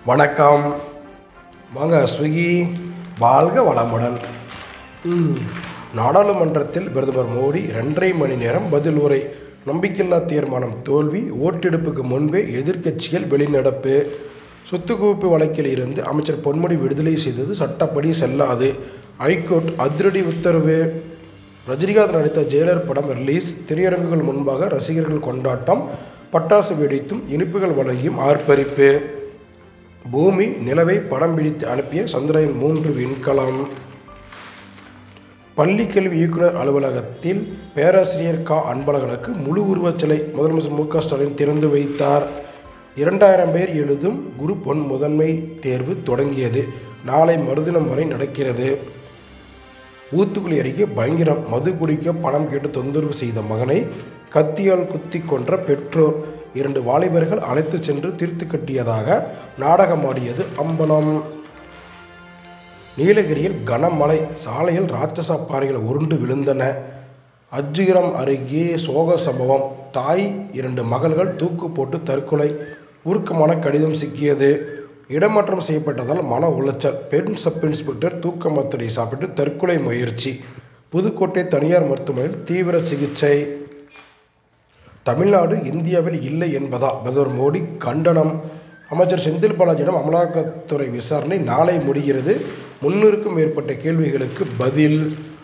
வணக்கம் வாங்க ஸ்விக்கி வாழ்க வளமுடன் ம், நாடாளுமன்றத்தில் பிரதமர் மோடி ரெண்டரை மணி நேரம் பதில் உரை நம்பிக்கையில்லா தீர்மானம் தோல்வி ஓட்டெடுப்புக்கு முன்பே எதிர்க்கட்சிகள் வெளிநடப்பு சொத்து குவிப்பு வழக்கில் இருந்து அமைச்சர் பொன்முடி விடுதலை செய்தது சட்டப்படி செல்லாது ஹைகோர்ட் அதிரடி உத்தரவு ரஜினிகாந்த் நடித்த ஜெயிலர் படம் ரிலீஸ் திரையரங்குகள் முன்பாக ரசிகர்கள் கொண்டாட்டம் பட்டாசு வெடித்தும் இனிப்புகள் வழங்கியும் ஆர்ப்பரிப்பு பூமி நிலவை படம் பிடித்து அனுப்பிய சந்திரயன் மூன்று விண்கலம் பள்ளி கல்வி இயக்குனர் அலுவலகத்தில் பேராசிரியர் கா அன்பழகனுக்கு முழு உருவச் சிலை முதலமைச்சர் மு க ஸ்டாலின் திறந்து வைத்தார் இரண்டாயிரம் பேர் எழுதும் குரூப் ஒன் முதன்மை தேர்வு தொடங்கியது நாளை மறுதினம் வரை நடக்கிறது ஊத்துக்குளி அருகே பயங்கரம் மது குடிக்க பணம் கேட்டு தொந்தரவு செய்த மகனை கத்தியால் குத்தி கொன்ற பெற்றோர் இரண்டு வாலிபர்கள் அழைத்துச் சென்று தீர்த்து கட்டியதாக நாடகமாடியது அம்பலம் நீலகிரியில் கனமழை சாலையில் ராட்சச பாறைகள் உருண்டு விழுந்தன அஜ்ஜிகிரம் அருகே சோக சம்பவம் தாய் இரண்டு மகள்கள் தூக்கு போட்டு தற்கொலை உருக்கமான கடிதம் சிக்கியது இடமாற்றம் செய்யப்பட்டதால் மன உளைச்சல் பெண் சப் இன்ஸ்பெக்டர் தூக்க மாத்திரை சாப்பிட்டு தற்கொலை முயற்சி புதுக்கோட்டை தனியார் மருத்துவமனையில் தீவிர சிகிச்சை தமிழ்நாடு இந்தியாவில் இல்லை என்பதா பிரதமர் மோடி கண்டனம் அமைச்சர் செந்தில் பாலாஜியிடம் அமலாக்கத்துறை விசாரணை நாளை முடிகிறது முன்னூறுக்கும் மேற்பட்ட கேள்விகளுக்கு பதில்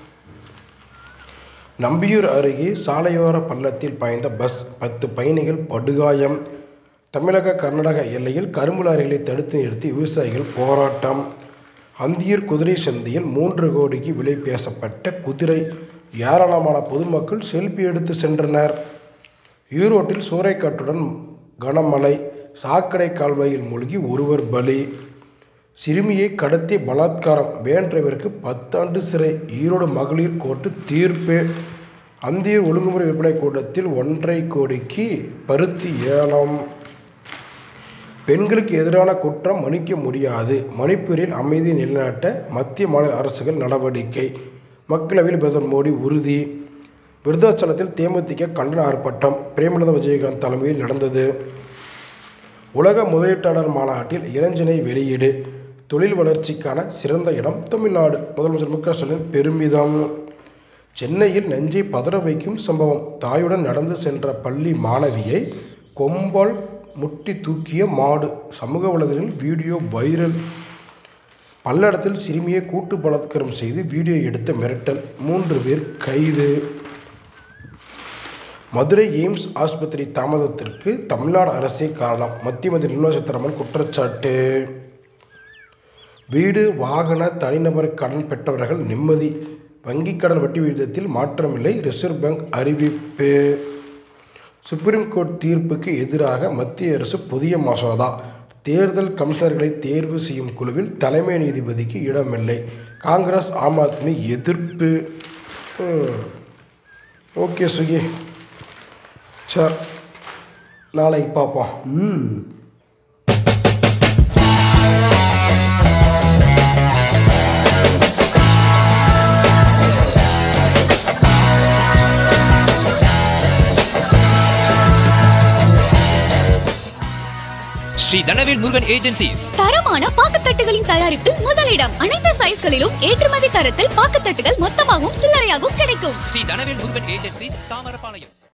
நம்பியூர் அருகே சாலையோர பள்ளத்தில் பாய்ந்த பஸ் பத்து பயணிகள் படுகாயம் தமிழக கர்நாடக எல்லையில் கரும்பு லாரிகளை தடுத்து நிறுத்தி விவசாயிகள் போராட்டம் அந்தியூர் குதிரை சந்தையில் மூன்று கோடிக்கு விலை பேசப்பட்ட குதிரை ஏராளமான பொதுமக்கள் செல்ஃபி எடுத்து சென்றனர் ஈரோட்டில் சூறைக்காற்றுடன் கனமழை சாக்கடை கால்வாயில் மூழ்கி ஒருவர் பலி சிறுமியை கடத்தி பலாத்காரம் வேன் டிரைவருக்கு பத்தாண்டு சிறை ஈரோடு மகளிர் கோர்ட்டு தீர்ப்பு அந்திய ஒழுங்குமுறை விற்பனை கூட்டத்தில் ஒன்றரை கோடிக்கு பருத்தி ஏலம் பெண்களுக்கு எதிரான குற்றம் மன்னிக்க முடியாது மணிப்பூரில் அமைதி நிலைநாட்ட மத்திய மாநில அரசுகள் நடவடிக்கை மக்களவையில் பிரதமர் மோடி உறுதி விருதாச்சலத்தில் தேமுதிக கண்டன ஆர்ப்பாட்டம் பிரேமலதா விஜயகாந்த் தலைமையில் நடந்தது உலக முதலீட்டாளர் மாநாட்டில் இளைஞனை வெளியீடு தொழில் வளர்ச்சிக்கான சிறந்த இடம் தமிழ்நாடு முதலமைச்சர் மு க ஸ்டாலின் பெருமிதம் சென்னையில் நெஞ்சை பதற வைக்கும் சம்பவம் தாயுடன் நடந்து சென்ற பள்ளி மாணவியை கொம்பால் முட்டி தூக்கிய மாடு சமூக வலைதளங்களில் வீடியோ வைரல் பல்லடத்தில் சிறுமியை கூட்டு பலாத்காரம் செய்து வீடியோ எடுத்த மிரட்டல் மூன்று பேர் கைது மதுரை எய்ம்ஸ் ஆஸ்பத்திரி தாமதத்திற்கு தமிழ்நாடு அரசே காரணம் மத்திய மந்திரி நிர்மலா சீதாராமன் குற்றச்சாட்டு வீடு வாகன தனிநபர் கடன் பெற்றவர்கள் நிம்மதி வங்கிக் கடன் வட்டி விகிதத்தில் மாற்றமில்லை ரிசர்வ் பேங்க் அறிவிப்பு சுப்ரீம் கோர்ட் தீர்ப்புக்கு எதிராக மத்திய அரசு புதிய மசோதா தேர்தல் கமிஷனர்களை தேர்வு செய்யும் குழுவில் தலைமை நீதிபதிக்கு இடமில்லை காங்கிரஸ் ஆம் ஆத்மி எதிர்ப்பு ஹம். ஓகே சுகி சார் நாளைக்கு பார்ப்போம் ம் ஸ்ரீ தனவேல் முருகன் ஏஜென்சிஸ் தரமான பாக்குத்தட்டுகளின் தயாரிப்பில் முதலிடம் அனைத்து சைஸ்களிலும் ஏற்றுமதி தரத்தில் பாக்குத்தட்டுகள் மொத்தமாகவும் சில்லறையாகவும் கிடைக்கும் ஸ்ரீ தனவேல் முருகன் ஏஜென்சிஸ் தாமரபாளையம்